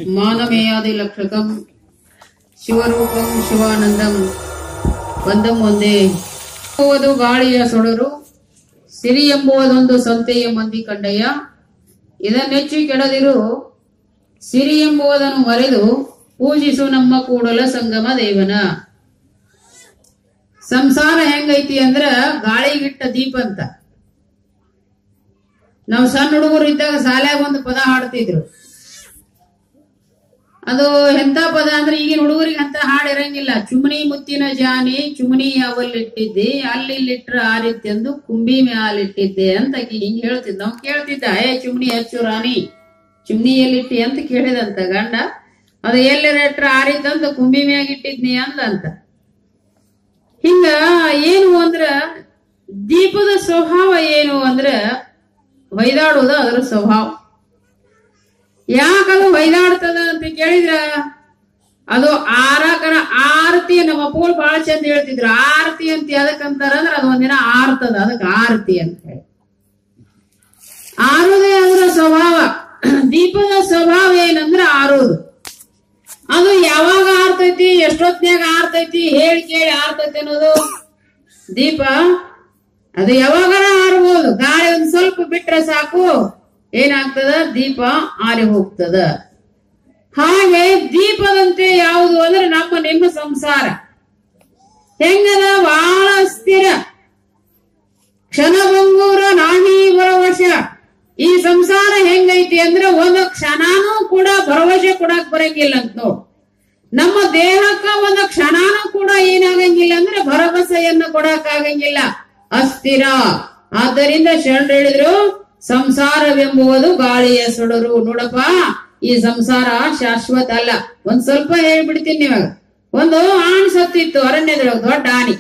ಮಾನಮೇಯಾದಿ ಲಕ್ಷಕಂ ಶಿವರೂಪಂ ಶಿವಾನಂದಂ ಬಂದಂ ಒಂದೇ ಎಂಬುವುದು ಗಾಳಿಯ ಸೊಡರು ಸಿರಿ ಎಂಬುವುದೊಂದು ಸಂತೆಯ ಮಂದಿ ಕಂಡಯ್ಯ ಇದನ್ನೆಚ್ಚಿ ಕೆಡದಿರು ಸಿರಿ ಎಂಬುವುದನ್ನು ಮರೆದು ಪೂಜಿಸು ನಮ್ಮ ಕೂಡಲ ಸಂಗಮ ದೇವನ ಸಂಸಾರ ಹೆಂಗೈತಿ ಅಂದ್ರ ಗಾಳಿಗಿಟ್ಟ ದೀಪ ಅಂತ ನಾವು ಸಣ್ಣ ಹುಡುಗರು ಇದ್ದಾಗ ಶಾಲ್ಯಾಗ ಒಂದು ಪದ ಹಾಡ್ತಿದ್ರು ಅದು ಎಂತ ಪದ ಅಂದ್ರೆ ಈಗಿನ ಹುಡುಗರಿಗೆ ಅಂತ ಹಾಡ್ ಇರಂಗಿಲ್ಲ ಚುಮನಿ ಮುತ್ತಿನ ಜಾನಿ ಚುಮನಿ ಅವಲ್ಲಿಟ್ಟಿದ್ದೆ ಅಲ್ಲಿ ಇಲ್ಲಿಟ್ರ ಆರಿತ್ತೆಂದು ಕುಂಬಿ ಮ್ಯಾಲಿಟ್ಟಿದ್ದೆ ಅಂತ ಆಕಿ ಹಿಂಗ್ ಹೇಳ್ತಿದ್ ನಾವ್ ಕೇಳ್ತಿದ್ದ ಏ ಚುಮ್ನಿ ಹಚ್ಚು ರಾಣಿ ಚುಮ್ನಿ ಎಲ್ಲಿಟ್ಟಿ ಅಂತ ಕೇಳಿದಂತ ಗಂಡ ಅದು ಎಲ್ಲಿ ಇಟ್ರ ಆರಿತ್ತಂತ ಕುಂಬಿ ಮ್ಯಾಗ ಇಟ್ಟಿದ್ನಿ ಅಂದಂತ ಹಿಂಗ ಏನು ಅಂದ್ರ ದೀಪದ ಸ್ವಭಾವ ಏನು ಅಂದ್ರ ಹೊಯ್ದಾಡುವುದು ಅದರ ಸ್ವಭಾವ ಯಾಕದು ಹೊಯ್ದಾಡ್ತದ ಅಂತ ಕೇಳಿದ್ರ ಅದು ಆರಾಕರ ಆರತಿ ನಮ್ಮ ಅಪ್ಪಗಳು ಬಹಳ ಚಂದ ಹೇಳ್ತಿದ್ರು ಆರತಿ ಅಂತ ಅದಕ್ಕಂತಾರ ಅಂದ್ರೆ ಅದು ಒಂದಿನ ಆರ್ತದ ಅದಕ್ಕೆ ಆರತಿ ಅಂತ ಹೇಳಿ ಆರುದೇ ಅದರ ಸ್ವಭಾವ ದೀಪದ ಸ್ವಭಾವ ಏನಂದ್ರ ಆರೋದು ಅದು ಯಾವಾಗ ಆರ್ತೈತಿ ಎಷ್ಟೊತ್ನ್ಯಾಗ ಆರ್ತೈತಿ ಹೇಳಿ ಕೇಳಿ ಆರ್ತೈತಿ ಅನ್ನೋದು ದೀಪ ಅದು ಯಾವಾಗಾರ ಆರ್ಬೋದು ಗಾಳಿ ಒಂದ್ ಸ್ವಲ್ಪ ಬಿಟ್ರೆ ಸಾಕು ಏನಾಗ್ತದ ದೀಪ ಆರಿ ಹೋಗ್ತದ ಹಾಗೆ ದೀಪದಂತೆ ಯಾವುದು ಅಂದ್ರೆ ನಮ್ಮ ನಿಮ್ಮ ಸಂಸಾರ ಹೆಂಗದ ಬಹಳ ಸ್ಥಿರ ಕ್ಷಣಭಂಗೂರ ನಾಹಿ ಭರವಶ ಈ ಸಂಸಾರ ಹೆಂಗೈತಿ ಅಂದ್ರೆ ಒಂದು ಕ್ಷಣನೂ ಕೂಡ ಭರವಸೆ ಕೊಡಕ್ ಬರಂಗಿಲ್ಲ ಅಂತ ನೋಡ್ ನಮ್ಮ ದೇಹಕ್ಕ ಒಂದು ಕ್ಷಣನೂ ಕೂಡ ಏನಾಗಂಗಿಲ್ಲ ಅಂದ್ರೆ ಭರವಸೆಯನ್ನ ಕೊಡಕ್ ಆಗಂಗಿಲ್ಲ ಅಸ್ಥಿರ ಆದ್ದರಿಂದ ಶರಣರು ಹೇಳಿದ್ರು ಸಂಸಾರವೆಂಬುವುದು ಗಾಳಿಯ ಸುಡರು ನೋಡಪ್ಪ ಈ ಸಂಸಾರ ಶಾಶ್ವತ ಅಲ್ಲ ಒಂದ್ ಸ್ವಲ್ಪ ಹೇಳ್ಬಿಡ್ತೀನಿ ಇವಾಗ ಒಂದು ಆಣ್ ಸತ್ತಿತ್ತು ಅರಣ್ಯದೊಳಗೆ ದೊಡ್ಡ ಆನಿ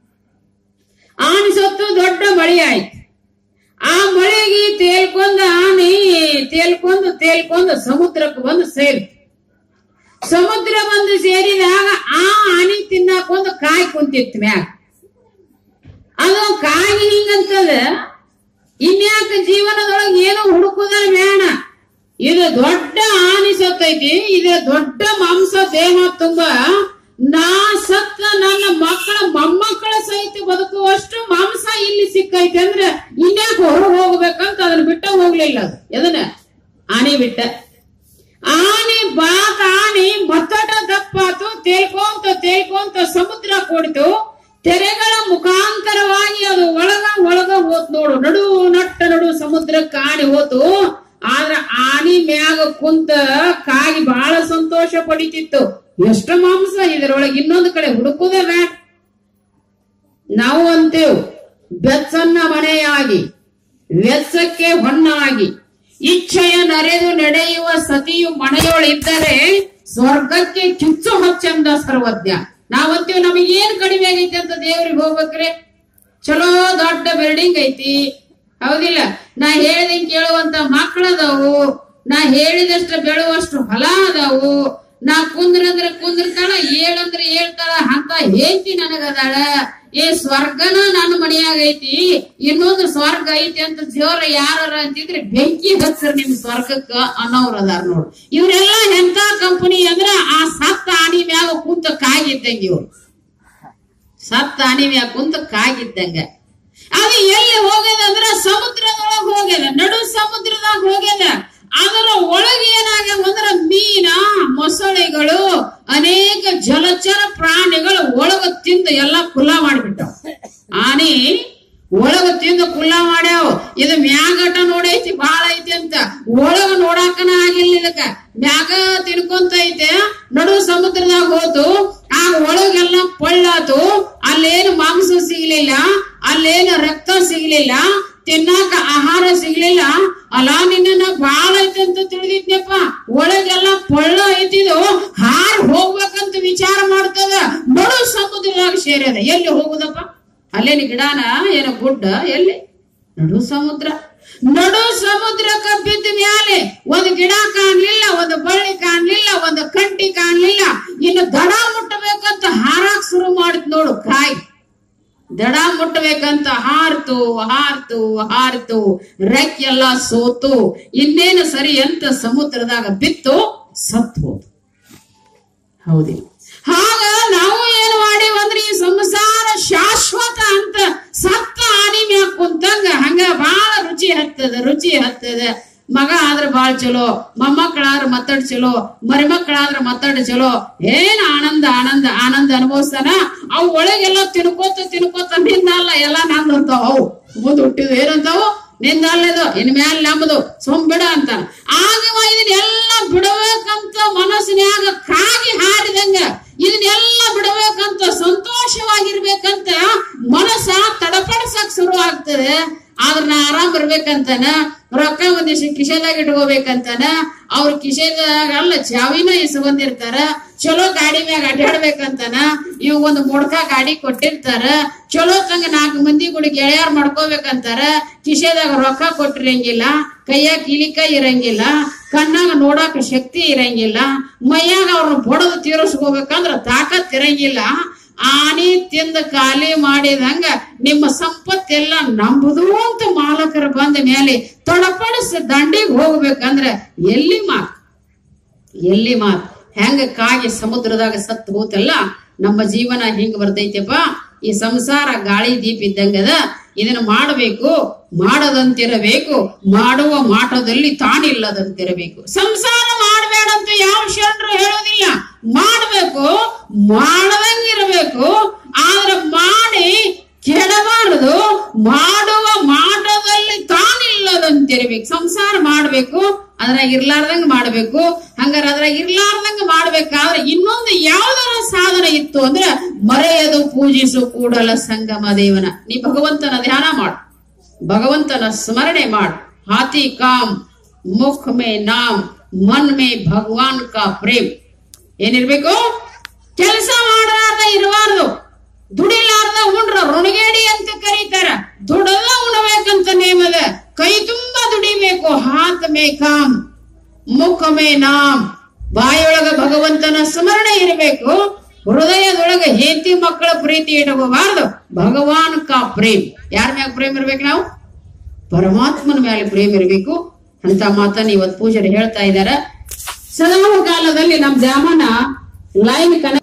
ಆಣಿ ಸತ್ತು ದೊಡ್ಡ ಮಳೆ ಆಯ್ತು ಆ ಮಳೆಗೆ ತೇಲ್ಕೊಂಡ ಆನೆ ತೇಲ್ಕೊಂಡು ತೇಲ್ಕೊಂಡು ಸಮುದ್ರಕ್ಕೆ ಬಂದು ಸೇರಿತು ಸಮುದ್ರ ಬಂದು ಸೇರಿದಾಗ ಆ ಆನೆ ತಿನ್ನಾಕ ಒಂದು ಕಾಯಿ ಕುಂತಿತ್ತು ಮ್ಯಾಗ ಅದು ಕಾಯಿ ಹಿಂಗಂತದ ಇನ್ಯಾಕ ಜೀವನದೊಳಗೆ ಏನೋ ಹುಡುಕುದ ಬೇಡ ಇದು ದೊಡ್ಡ ಆನಿ ಸತ್ತೈತಿ ಇದು ದೊಡ್ಡ ಮಾಂಸ ದೇಹ ತುಂಬ ನಾ ಸತ್ತ ನನ್ನ ಮಕ್ಕಳ ಮೊಮ್ಮಕ್ಕಳ ಸಹಿತ ಬದುಕುವಷ್ಟು ಮಾಂಸ ಇಲ್ಲಿ ಸಿಕ್ಕೈತಿ ಅಂದ್ರೆ ಇನ್ಯಾಕ ಹೊರಗೆ ಹೋಗ್ಬೇಕಂತ ಅದನ್ನ ಬಿಟ್ಟ ಹೋಗ್ಲಿಲ್ಲ ಅದು ಎದನ್ನ ಆನೆ ಬಿಟ್ಟ ಆನೆ ಬಾತ ಆನೆ ಮತ್ತಟ ದಪ್ಪಾತು ತೇಲ್ಕೊಂತ ತೇಲ್ಕೊಂತ ಸಮುದ್ರ ಕೂಡಿತು ತೆರೆಗಳ ಮುಖಾಂತರವಾಗಿ ಅದು ಒಳಗ ಒಳಗ ಹೋತ್ ನೋಡು ನಡು ನಟ್ಟ ನಡು ಸಮುದ್ರಕ್ಕೆ ಆನೆ ಹೋತು ಆದ್ರ ಆನಿ ಮ್ಯಾಗ ಕುಂತ ಕಾಗಿ ಬಹಳ ಸಂತೋಷ ಪಡಿತಿತ್ತು ಎಷ್ಟು ಮಾಂಸ ಇದರೊಳಗೆ ಇನ್ನೊಂದು ಕಡೆ ಹುಡುಕುದ ಬೇಡ ನಾವು ಅಂತೇವ್ ಬೆಚ್ಚನ್ನ ಮನೆಯಾಗಿ ವೆಚ್ಚಕ್ಕೆ ಹೊನ್ನಾಗಿ ಇಚ್ಛೆಯ ನರೆದು ನಡೆಯುವ ಸತಿಯು ಮನೆಯೊಳಿದ್ದರೆ ಸ್ವರ್ಗಕ್ಕೆ ಕಿಚ್ಚು ಹಚ್ಚಂದ ಸರ್ವಜ್ಞ ನಾವಂತೀವ್ ನಮಗೆ ಏನ್ ಕಡಿಮೆ ಆಗೈತಿ ಅಂತ ದೇವ್ರಿಗೆ ಹೋಗ್ಬೇಕ್ರೆ ಚಲೋ ದೊಡ್ಡ ಬಿಲ್ಡಿಂಗ್ ಐತಿ ಹೌದಿಲ್ಲ ನಾ ಹೇಳ್ದಂಗ್ ಕೇಳುವಂತ ಮಕ್ಕಳದಾವು ನಾ ಹೇಳಿದಷ್ಟು ಬೆಳುವಷ್ಟು ಹೊಲ ಅದಾವು ನಾ ಕುಂದ್ರಂದ್ರ ಕುಂದಿರ್ತಾಳ ಏಳಂದ್ರ ಏಳ್ತಾಳ ಅಂತ ಹೇಳ್ತಿ ನನಗದಾಳ ಏ ಸ್ವರ್ಗನ ನನ್ನ ಮನೆಯಾಗ ಐತಿ ಇನ್ನೊಂದು ಸ್ವರ್ಗ ಐತಿ ಅಂತ ಜೋರ ಯಾರ ಅಂತಿದ್ರೆ ಬೆಂಕಿ ಹಚ್ಚರ್ ನಿಮ್ ಸ್ವರ್ಗಕ್ಕ ಅನ್ನೋರ್ ಅದಾರ ನೋಡು ಇವ್ರೆಲ್ಲಾ ಎಂತ ಕಂಪನಿ ಅಂದ್ರ ಆ ಸತ್ತ ಆನಿ ಮ್ಯಾಗ ಕುಂತ ಕಾಗಿದ್ದಂಗ ಇವ್ರು ಸತ್ತ ಆನಿ ಮ್ಯಾಗ ಕುಂತ ಕಾಗಿದ್ದಂಗ ಅದು ಎಲ್ಲಿ ಹೋಗ್ಯದ ಅಂದ್ರ ಸಮುದ್ರದೊಳಗ ಹೋಗ್ಯದ ನಡು ಸಮುದ್ರದಾಗ ಹೋಗ್ಯದ ಅದರ ಒಳಗೆ ಏನಾಗ್ಯಾವ ಅಂದ್ರ ಮೀನ ಮೊಸಳೆಗಳು ಅನೇಕ ಜಲಚರ ಪ್ರಾಣಿಗಳು ಒಳಗ ತಿಂದು ಎಲ್ಲಾ ಕುಲ್ಲ ಮಾಡಿಬಿಟ್ಟವ ಆನೆ ಒಳಗ ತಿಂದು ಕುಲ್ಲ ಮಾಡ್ಯಾವ ಇದು ಮ್ಯಾಗಟ ನೋಡೈತಿ ಬಾಳ ಐತಿ ಅಂತ ಒಳಗ ನೋಡಾಕನ ಆಗಿಲ್ಲ ಇದಕ್ಕ ಮ್ಯಾಗ ತಿನ್ಕೊಂತ ಐತೆ ನಡು ಸಮುದ್ರದಾಗ ಹೋತು ಆ ಒಳಗೆಲ್ಲ ಪಳ್ಳಾತು ಅಲ್ಲೇನು ಮಾಂಸ ಸಿಗ್ಲಿಲ್ಲ ಅಲ್ಲೇನು ರಕ್ತ ಸಿಗ್ಲಿಲ್ಲ ತಿನ್ನಾಕ ಆಹಾರ ಸಿಗ್ಲಿಲ್ಲ ಅಲ್ಲ ನಿನ್ನ ಬಾಳ ಐತಿ ಅಂತ ತಿಳಿದಿದ್ನಪ್ಪ ಒಳಗೆಲ್ಲ ಪಳ್ಳ ಐತಿದು ಹಾರ್ ಹೋಗ್ಬೇಕಂತ ವಿಚಾರ ಮಾಡ್ತದ ನಡು ಸಮುದ್ರದಾಗ ಸೇರ್ಯದ ಎಲ್ಲಿ ಹೋಗುದಪ್ಪ ಅಲ್ಲೇನಿ ಗಿಡಾನ ಏನೋ ಗುಡ್ಡ ಎಲ್ಲಿ ನಡು ಸಮುದ್ರ ನಡು ಸಮುದ್ರಕ್ಕ ಬಿದ್ದ ಮ್ಯಾಲೆ ಒಂದು ಗಿಡ ಕಾಣ್ಲಿಲ್ಲ ಒಂದು ಬಳ್ಳಿ ಕಾಣ್ಲಿಲ್ಲ ಒಂದು ಕಂಟಿ ಕಾಣ್ಲಿಲ್ಲ ಇನ್ನು ದಡ ಮುಟ್ಟಬೇಕಂತ ಹಾರಾಕ್ ಶುರು ಮಾಡಿತ್ ನೋಡು ಕಾಯಿ ದಡ ಮುಟ್ಟಬೇಕಂತ ಹಾರ್ತು ಹಾರ್ತು ಹಾರ್ತು ರೆಕ್ಕೆಲ್ಲ ಸೋತು ಇನ್ನೇನು ಸರಿ ಅಂತ ಸಮುದ್ರದಾಗ ಬಿತ್ತು ಸತ್ ಹೋದು ಹೌದಿ ಹಾಗ ನಾವು ಏನು ಮಾಡಿವಂದ್ರೆ ಈ ಸಂಸಾರ ಶಾಶ್ವತ ಅಂತ ಸತ್ತ ಆನಿ ಮ್ಯಾಗ ಕುಂತಂಗ ಹಂಗ ಬಾಳ ರುಚಿ ಹತ್ತದ ರುಚಿ ಹತ್ತದ ಮಗ ಆದ್ರ ಬಾಳ್ ಚಲೋ ಮೊಮ್ಮಕ್ಕಳಾದ್ರ ಮತ್ತಡ್ ಚಲೋ ಮರಿಮಕ್ಕಳಾದ್ರ ಮತ್ತಡ್ ಚಲೋ ಏನ್ ಆನಂದ ಆನಂದ ಆನಂದ ಅನುಭವಿಸ್ತಾನ ಅವು ಒಳಗೆಲ್ಲ ತಿನ್ಕೋತ ತಿನ್ಕೋತ ನಿಂದಲ್ಲ ಎಲ್ಲ ನಂದು ಅಂತಾವ ಅವು ಮುಂದ್ ಹುಟ್ಟಿದ್ವು ಏನಂತಾವು ನಿಂದಲ್ಲದು ಇನ್ ಮ್ಯಾಲ ನಮ್ಮದು ಸುಮ್ ಬಿಡ ಅಂತ ಆಗವ ಇದನ್ನೆಲ್ಲ ಬಿಡಬೇಕಂತ ಮನಸ್ಸಿನ್ಯಾಗ ಕಾಗಿ ಹಾರಿದಂಗ ಇದನ್ನೆಲ್ಲ ಬಿಡಬೇಕಂತ ಸಂತೋಷವಾಗಿರ್ಬೇಕಂತ ಮನಸ್ಸ ತಡಪಡಿಸಕ್ ಶುರು ಆಗ್ತದೆ ಆದ್ರ ನಾ ಆರಾಮ್ ಇರ್ಬೇಕಂತಾನ ರೊಕ್ಕ ಒಂದಿಷ್ಟು ಕಿಶೆದಾಗ ಇಟ್ಕೋಬೇಕಂತಾನ ಅವ್ರ ಕಿಶೆದಾಗ ಅಲ್ಲ ಚಾವಿನ ಇಸ್ಕೊಂಡಿರ್ತಾರ ಚಲೋ ಗಾಡಿ ಮ್ಯಾಗ ಅಡ್ಡಾಡ್ಬೇಕಂತಾನ ಇವ್ ಒಂದು ಮೊಡ್ಕ ಗಾಡಿ ಕೊಟ್ಟಿರ್ತಾರ ಚಲೋ ತಂಗ ನಾಲ್ಕು ಮಂದಿ ಕೂಡ ಗೆಳೆಯಾರ್ ಮಾಡ್ಕೋಬೇಕಂತಾರ ಕಿಶೆದಾಗ ರೊಕ್ಕ ಕೊಟ್ಟಿರಂಗಿಲ್ಲ ಕೈಯಾಗ ಕಿಲಿಕ ಇರಂಗಿಲ್ಲ ಕಣ್ಣಾಗ ನೋಡಾಕ ಶಕ್ತಿ ಇರಂಗಿಲ್ಲ ಮೈಯಾಗ ಅವ್ರನ್ನ ಬಡದು ತೀರಿಸ್ಕೋಬೇಕಂದ್ರ ತಾಕತ್ ಇರಂಗಿಲ್ಲ ಆನಿ ತಿಂದ ಖಾಲಿ ಮಾಡಿದಂಗ ನಿಮ್ಮ ಸಂಪತ್ತೆಲ್ಲ ನಂಬುದು ಅಂತ ಮಾಲಕರು ಬಂದ ಮೇಲೆ ತೊಡಪಡಿಸಿ ದಂಡಿಗೆ ಹೋಗ್ಬೇಕಂದ್ರ ಎಲ್ಲಿ ಮಾತ್ ಎಲ್ಲಿ ಮಾತ್ ಹೆಂಗ ಕಾಗಿ ಸಮುದ್ರದಾಗ ಸತ್ತು ಹೋತಲ್ಲ ನಮ್ಮ ಜೀವನ ಹಿಂಗ ಬರ್ತೈತೆಪ್ಪ ಈ ಸಂಸಾರ ಗಾಳಿ ದೀಪ ಇದ್ದಂಗದ ಇದನ್ನ ಮಾಡಬೇಕು ಮಾಡದಂತಿರಬೇಕು ಮಾಡುವ ಮಾಟದಲ್ಲಿ ತಾನಿಲ್ಲದಂತಿರಬೇಕು ಸಂಸಾರ ಮಾಡಬೇಡ ಅಂತ ಯಾವ ಶರಣರು ಹೇಳೋದಿಲ್ಲ ಮಾಡಬೇಕು ಮಾಡದಂಗಿರಬೇಕು ಆದ್ರೆ ಮಾಡಿ ಕೆಡಬಾರದು ಮಾಡುವ ಮಾಟದಲ್ಲಿ ತಾನಿಲ್ಲದಂತಿರ್ಬೇಕು ಸಂಸಾರ ಮಾಡ್ಬೇಕು ಅದ್ರಾಗ ಇರ್ಲಾರ್ದಂಗ ಮಾಡ್ಬೇಕು ಹಂಗಾರ ಅದ್ರಾಗ ಇರ್ಲಾರ್ದಂಗ ಮಾಡ್ಬೇಕಾದ್ರೆ ಇನ್ನೊಂದು ಯಾವ್ದಾರ ಸಾಧನ ಇತ್ತು ಅಂದ್ರೆ ಮರೆಯದು ಪೂಜಿಸು ಕೂಡಲ ಸಂಗಮ ದೇವನ ನೀ ಭಗವಂತನ ಧ್ಯಾನ ಮಾಡು ಭಗವಂತನ ಸ್ಮರಣೆ ಮಾಡು ಹಾತಿ ಕಾಮ್ ಮುಖ ಮೇ ನಾಮ್ ಮನ್ ಮೇ ಭಗವಾನ್ ಕಾ ಪ್ರೇಮ್ ಏನಿರ್ಬೇಕು ಕೆಲಸ ಮಾಡಲಾರ್ದ ಇರಬಾರ್ದು ದುಡಿಲಾರ್ದ ಉಂಡ್ರ ರುಣಗೇಡಿ ಅಂತ ಕರೀತಾರ ದುಡದ ಉಣಬೇಕಂತ ನೇಮದ ಕೈ ತುಂಬಾ ದುಡಿಬೇಕು ಹಾತ್ ಮೇ ಕಾಮ್ ಮುಖ ಮೇ ನಾಮ್ ಬಾಯೊಳಗ ಭಗವಂತನ ಸ್ಮರಣೆ ಇರಬೇಕು ಹೃದಯದೊಳಗ ಹೇತಿ ಮಕ್ಕಳ ಪ್ರೀತಿ ಇಟ್ಕೋಬಾರ್ದು ಭಗವಾನ್ ಕಾ ಪ್ರೇಮ್ ಯಾರ ಮ್ಯಾಗ ಪ್ರೇಮ್ ಇರ್ಬೇಕು ನಾವು ಪರಮಾತ್ಮನ ಮೇಲೆ ಪ್ರೇಮ ಇರಬೇಕು ಅಂತ ಮಾತನ್ನ ಇವತ್ತು ಪೂಜಾರಿ ಹೇಳ್ತಾ ಇದಾರ ಸದಾವ ಕಾಲದಲ್ಲಿ ನಮ್ ದ್ಯಾಮನ ಲೈನ್ ಕನೆಕ್ಟ್